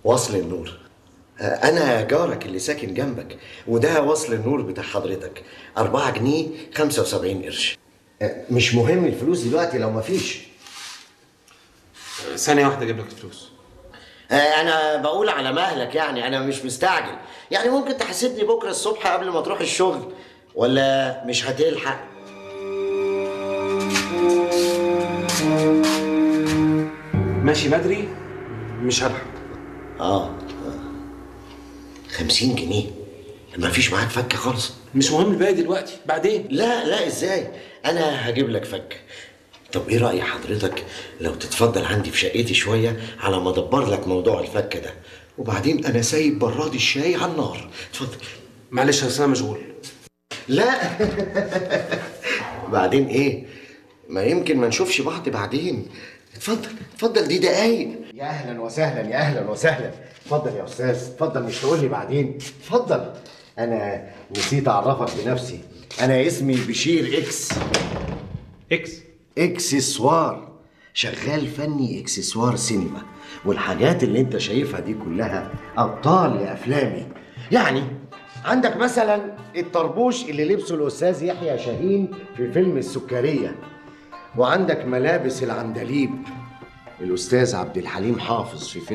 وصل النور آه، انا جارك اللي ساكن جنبك وده وصل النور بتاع حضرتك أربعة جنيه خمسة وسبعين قرش آه، مش مهم الفلوس دلوقتي لو مفيش ثانيه واحده اجيب لك الفلوس آه، انا بقول على مهلك يعني انا مش مستعجل يعني ممكن تحاسبني بكره الصبح قبل ما تروح الشغل ولا مش هتلحق ماشي بدري مش هلحق اه آه. خمسين جنيه مفيش معاك فكه خالص مش مهم الباقي دلوقتي بعدين لا لا ازاي انا هجيب لك فك طب ايه رأي حضرتك لو تتفضل عندي في شقتي شوية على ما ادبر لك موضوع الفك ده وبعدين انا سايب براد الشاي على النار اتفضل معلش اصل انا مشغول لا بعدين ايه ما يمكن ما نشوفش بعض بعدين اتفضل اتفضل دي دقايق يا اهلا وسهلا يا اهلا وسهلا اتفضل يا استاذ اتفضل مش تقول لي بعدين اتفضل انا نسيت اعرفك بنفسي انا اسمي بشير اكس اكس اكسسوار شغال فني اكسسوار سينما والحاجات اللي انت شايفها دي كلها ابطال لافلامي يعني عندك مثلا الطربوش اللي لبسه الاستاذ يحيى شاهين في فيلم السكريه وعندك ملابس العندليب الاستاذ عبد الحليم حافظ في فيلم